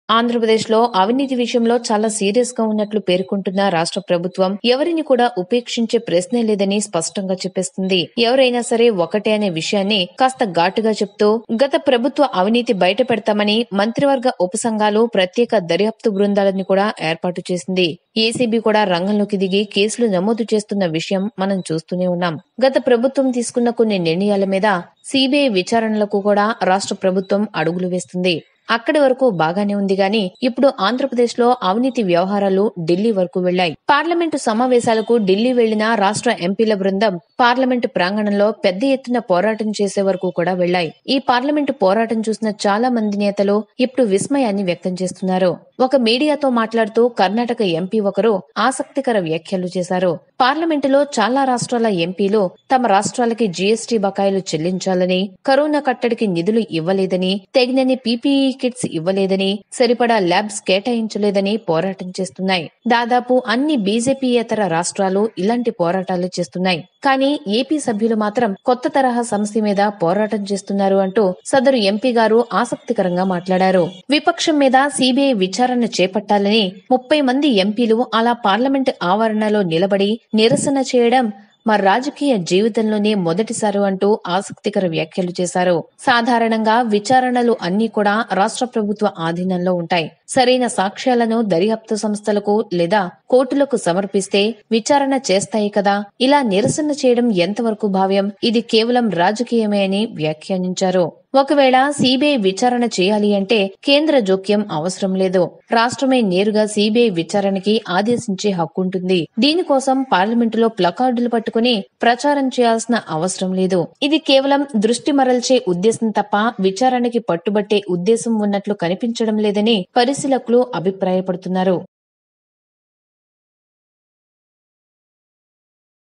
ఆంధ్రప్రదేశ్లో అవినీతి విషయంలో చాలా సీరియస్ గా ఉన్నట్లు పేర్కొంటున్న రాష్ట్ర ప్రభుత్వం ఎవరిని కూడా ఉపేక్షించే ప్రశ్నే లేదని స్పష్టంగా చెప్పేస్తుంది ఎవరైనా సరే ఒకటే అనే విషయాన్ని కాస్త ఘాటుగా చెప్తూ గత ప్రభుత్వ అవినీతి బయట పెడతామని మంత్రివర్గ ఉపసంఘాలు ప్రత్యేక దర్యాప్తు బృందాలను కూడా ఏర్పాటు చేసింది ఏసీబీ కూడా రంగంలోకి దిగి కేసులు నమోదు చేస్తున్న విషయం మనం చూస్తూనే ఉన్నాం గత ప్రభుత్వం తీసుకున్న కొన్ని నిర్ణయాల మీద సిబిఐ విచారణలకు కూడా రాష్ట్ర ప్రభుత్వం అడుగులు వేస్తుంది అక్కడి వరకు బాగానే ఉంది గాని ఇప్పుడు ఆంధ్రప్రదేశ్ లో అవినీతి వ్యవహారాలు ఢిల్లీ వరకు వెళ్లాయి పార్లమెంటు సమావేశాలకు ఢిల్లీ వెళ్లిన రాష్ట్ర ఎంపీల బృందం పార్లమెంటు ప్రాంగణంలో పెద్ద ఎత్తున పోరాటం చేసే వరకు కూడా వెళ్లాయి ఈ పార్లమెంటు పోరాటం చూసిన చాలా మంది నేతలు ఇప్పుడు విస్మయాన్ని వ్యక్తం చేస్తున్నారు ఒక మీడియాతో మాట్లాడుతూ కర్ణాటక ఎంపీ ఒకరు ఆసక్తికర వ్యాఖ్యలు చేశారు పార్లమెంటులో చాలా రాష్ట్రాల ఎంపీలు తమ రాష్ట్రాలకి జీఎస్టీ బకాయిలు చెల్లించాలని కరోనా కట్టడికి నిధులు ఇవ్వలేదని తగినన్ని పీపీఈ కిట్స్ ఇవ్వలేదని సరిపడా ల్యాబ్స్ కేటాయించలేదని పోరాటం చేస్తున్నాయి దాదాపు అన్ని బీజేపీయేతర రాష్ట్రాలు ఇలాంటి పోరాటాలు చేస్తున్నాయి కానీ ఏపీ సభ్యులు మాత్రం కొత్త తరహా సమస్య మీద పోరాటం చేస్తున్నారు అంటూ సదరు ఎంపీ గారు ఆసక్తికరంగా మాట్లాడారు విపక్షం మీద సిబిఐ విచారణ చేపట్టాలని ముప్పై మంది ఎంపీలు అలా పార్లమెంట్ ఆవరణలో నిలబడి నిరసన చేయడం మా రాజకీయ జీవితంలోనే మొదటిసారి అంటూ ఆసక్తికర వ్యాఖ్యలు చేశారు సాధారణంగా విచారణలు అన్ని కూడా రాష్ట్ర ప్రభుత్వ ఆధీనంలో ఉంటాయి సరైన సాక్ష్యాలను దర్యాప్తు సంస్థలకు లేదా కోర్టులకు సమర్పిస్తే విచారణ చేస్తాయి కదా ఇలా నిరసన చేయడం ఎంతవరకు భావ్యం ఇది కేవలం రాజకీయమే అని వ్యాఖ్యానించారు ఒకవేళ సిబిఐ విచారణ చేయాలి అంటే కేంద్ర జోక్యం అవసరం లేదు రాష్ట్రమే నేరుగా సిబిఐ విచారణకి ఆదేశించే హక్కుంటుంది దీనికోసం పార్లమెంటులో ప్లకార్డులు పట్టుకుని ప్రచారం చేయాల్సిన అవసరం లేదు ఇది కేవలం దృష్టి మరల్చే ఉద్దేశం తప్ప విచారణకి పట్టుబట్టే ఉద్దేశం ఉన్నట్లు కనిపించడం లేదని పరిశీలకులు అభిప్రాయపడుతున్నారు